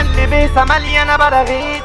عيال لبسة مليانة براغيث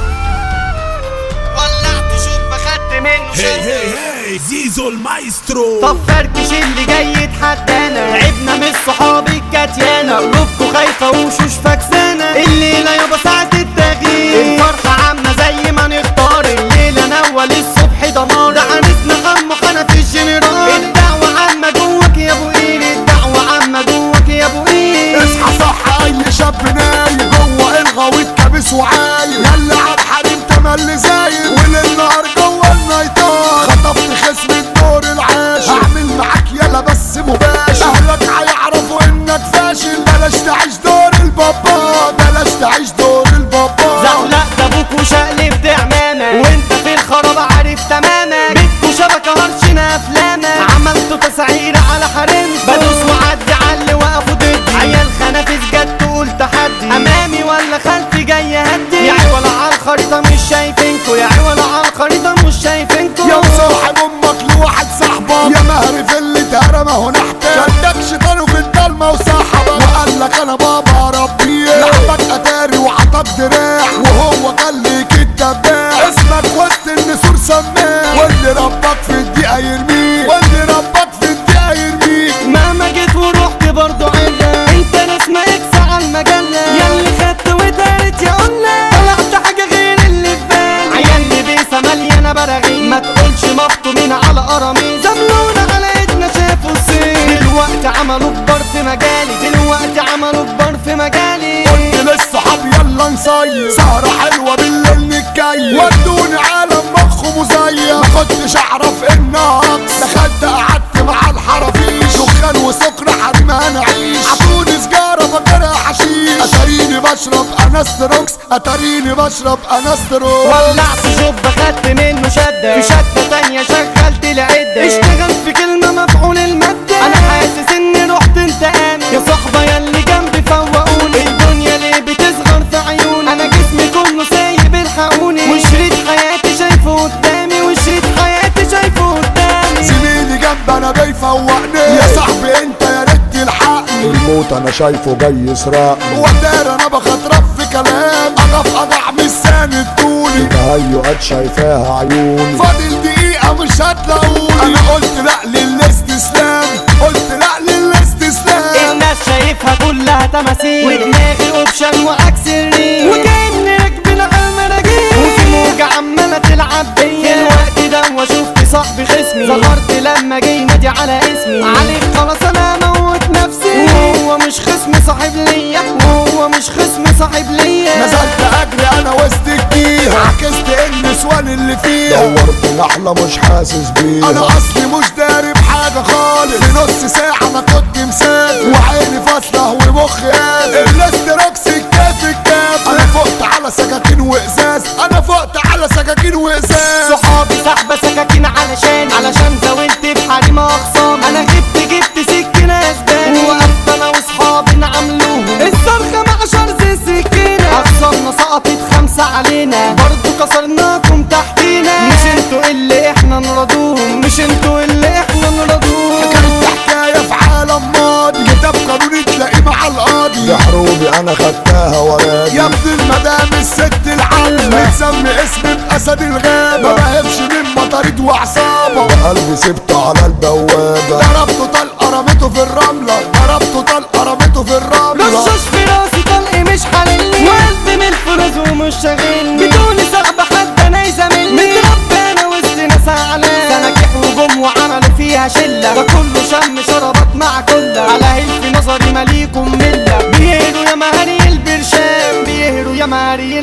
ولعت شوب خدت منه هي شد هي هي زيزو المايسترو طب فركش اللي جاي يتحدانا تعبنا من الصحاب الكاتيانا قلوبكوا خايفة وشوش فكسانة الليلة يابا ساعة التغيير الفرحة عامة زي ما نختار الليلة نول الصبح دمار ده عرسنا حمو حنفي الجنرال الدعوة عامة جواك يا ابو قير الدعوة عامة جواك يا ابو قير اصحى صح اي شاب نايم جوه الغويط كابس وعايم يلا عب حريم تملي زايد وللنهار جوه النيطان خطفت خصم الدور العاشر هعمل معاك يلا بس مباشر اهلك هيعرفوا انك فاشل بلاش تعيش دور البابا بلاش تعيش دور البابا زحلق ده ابوك وشقلب دعمامة وانت في الخراب عارف تماما بيتكو شبكة هرشنا افلامة عملتوا تسعير على حريمكو بدوس وعدي على اللي وقفوا ضدي عيال خنافس جت تقول تحدي امامي ولا خلفي جاي هدي يا عولا على الخريطة مش شايفينكو يا عولا على الخريطة مش شايفينكو يا مصاحب امك لواحد صاحبك يا مهري في اللي اتهرى ما هو نحتاج شدك شيطانه في الضلمه وصاحبك وقال لك انا بابا ربي لعبك اتاري وعطاك دراع وهو قال لك الدباح اسمك وسط النسور سماع واللي ربك في الدقيقه يرميك واللي ربك في الدقيقه يرميك مهما جيت ورحت برضو عدا انت ناس ما اكس على المجلة ياللي خدت ودارت يا قلة طلعت حاجة غير اللي في بالي عيال لبسة مليانة براغيث ما تقولش مخطومين على قراميط زملونا على ايدنا شافوا الصين دلوقتي عملوا كبار في مجالي دلوقتي عملوا كبار في مجالي قلت للصحاب يلا نصيف سهرة حلوة بالليل نتكيف ودوني عالم مخه مزيف ما كنتش اعرف انها عكس دخلت قعدت مع الحرافيش دخان وسكر حريم هنعيش عطوني سجارة فاكرها حشيش اتاريني بشرب انستروكس اتاريني بشرب انستروكس ولعت جوب خدت منه شدة في شدة تانية شغلت العدة اشتغل في كلمة مفعول المادة انا حاسس اني رحت انتقام يا صحبة ياللي جنبي فوقوني الدنيا ليه بتصغر في عيوني انا جسمي كله سايب الحقوني وشريط حياتي شايفه قدامي وشريط حياتي شايفه قدامي زميلي جنب انا بيفوقني يا صاحبي انت يا ريت تلحقني الموت انا شايفه جاي يسرقني ودار انا بخطرف في كلام اقف اضع مش ساند طولي تهيؤات شايفاها عيوني فاضل دقيقة مش هتلاقوني أنا قلت لأ للاستسلام قلت لأ للاستسلام الناس شايفها كلها تماثيل ودماغي اوبشن وعكس الريل وكأني راكبين على المراجيل وفي موجة عمالة تلعب بيا في الوقت ده وشفت صاحبي خصمي ظهرت لما جه ينادي على اسمي عليك خلاص انا اموت نفسي وهو مش خصم صاحب ليا وهو مش خصم صاحب ليا نزلت أجري أنا وسط الجيهة عكست النسوان اللي فيها دورت نحلة مش حاسس بيها أنا أصلي مش داري بحاجة خالص في نص ساعة أنا كنت مسافر وعيني فاصلة ومخي قافل الاستروكس الكاف الكاف أنا فقت على سكاكين وإزاز أنا فقت على سكاكين وإزاز صحابي سحبة سكاكين علشان علشان زاولت في حريم اخصام انا جبت جبت سكينة اسباني وقفت انا واصحابي نعملوهم الصرخة مع شرز السكينة اخصامنا سقطت خمسة علينا برضو كسرناكم تحتينا مش انتوا اللي احنا نرضوهم مش انتوا اللي احنا نرضوهم كانت حكاية في عالم ماضي كتاب قانوني تلاقيه مع القاضي يا حروبي انا خدتها وراجي يا ابن المدام الست العامة متسمي اسمي بأسد الغابة ما بهبش من مطاريد وعصابة قلبي سبته على البوابة ضربته طلقة رميته في الرملة ضربته طلقة رميته في الرملة رشاش في راسي طلقي مش حللني وقلبي من الفرز ومش شاغلني بدون صعب حد انا يزاملني متربي انا وسط ناس اعلام سناجح وجم وعملوا فيها شله ده كله شم شربات مع كله على هيل نظري ماليكم مله بيهروا يا مهري البرشام بيهروا يا مهري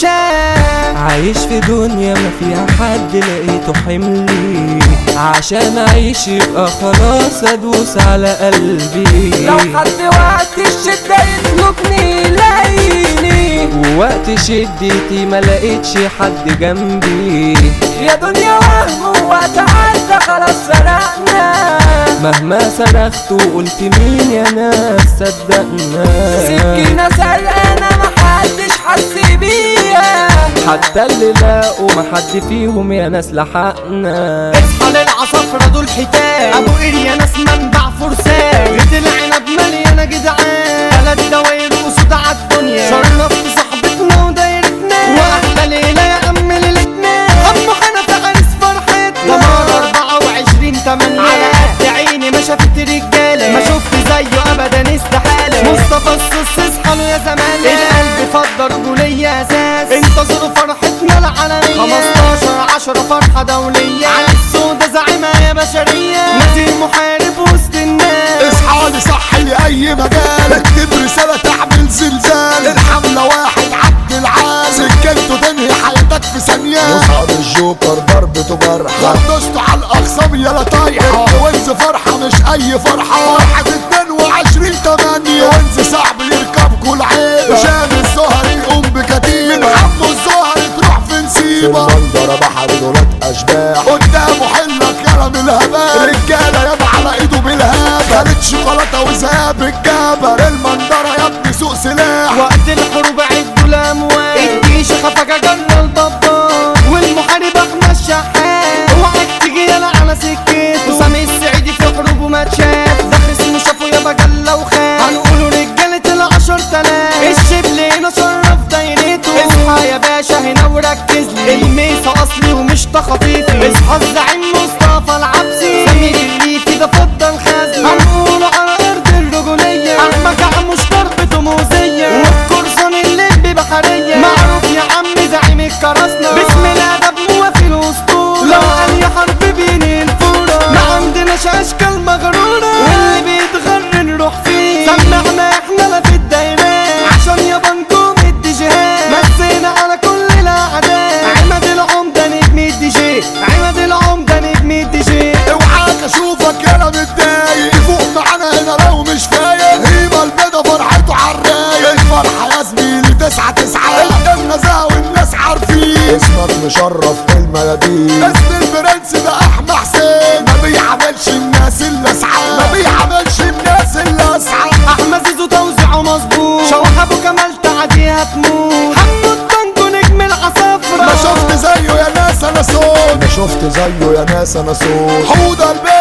البرشام عايش في دنيا ما فيها حد لقيته حملي عشان اعيش يبقى خلاص ادوس على قلبي لو حد وقت الشدة يطلبني يلاقيني ووقت شدتي ما لقيتش حد جنبي يا دنيا وهم وقت عدى خلاص سرقنا مهما صرخت وقلت مين يا ناس صدقنا سكينة سرقانة محدش حس بيها حتى اللي لاقوا محد فيهم يا ناس لحقنا اصحى للعصافرة دول حيتان ابو قرية ناس منبع فرسان غيت العنب مليانة جدعان ثلاث دواير وسود عالدنيا شرفت صحابي زمان القلب فضل رجولية اساس انتظروا فرحتنا العالمية 15 10 فرحة دولية على السودة زعيمة يا بشرية نزيل محارب وسط الناس اصحى لي صح لأي مجال اكتب رسالة تعمل زلزال الحملة واحد عبد العال سكنته تنهي حياتك في ثانية مصعد الجوكر ضربته جرح خدشته على الأخصام يلا طايحة وانز فرحة مش أي فرحة فرحة 22 8 وانز صعب يركب كل عيب شام الزهري يقوم بكتيبة من حمو الزهري تروح في في نسيبة المنظرة بحر دولات أشباح قدامه حلة كلام الهبال رجالة يابا على ايده بالهاب خالد شوكولاتة وذهاب الجبل المنظرة يا ابني سوق سلاح وقت الحروب عدوا الاموال الجيش خفك جرى البابا والمحارب احمد الشحات اوعك تجي يلا على سكته وسامي السعيدي في حروبه ما اتشاف ده خصمه شافه يابا جلة وخاف هنقوله رجالة العشر تلاف الشبل هنا شرف دايرته اصحى يا باشا هنا وركز لي الميسة اصلي ومش تخطيفي اصحى الزعيم مصطفى العبسي سمير الليفي ده فضل خزني هنقوله على ارض الرجولية احمد عموش ضربته موزية والقرصان اللي بحرية معروف يا عم زعيم الكراسنة بسم الادب موافي الاسطورة لو قال يا حرب بين الفورة ما عندناش اشكال مغرورة واللي بيتغر نروح فيه سمعنا احنا لا في الدايرات عشان يابا نجوم الديجيهات مسينا على كل الاعداء عماد العمدة نجم الدي جي عماد العمدة نجم الدي جي اوعاك اشوفك يالا متضايق يفوق معانا هنا لو مش فايق هيبة البيضة فرحته عالرايق الفرحة يا زميلي تسعة تسعة النزاهة والناس عارفين اسمك مشرف في الميادين اسم البرنس ده احمى حسين ما بيعملش الناس اللي اسعى ما بيعملش الناس اللي اسعى احمد زيزو توزيعه مظبوط شوح ابو كمال تعدي هتموت حمو الطنجو نجم العصافرة ما شفت زيه يا ناس انا صوت ما شفت زيه يا ناس انا صوت حوض البيت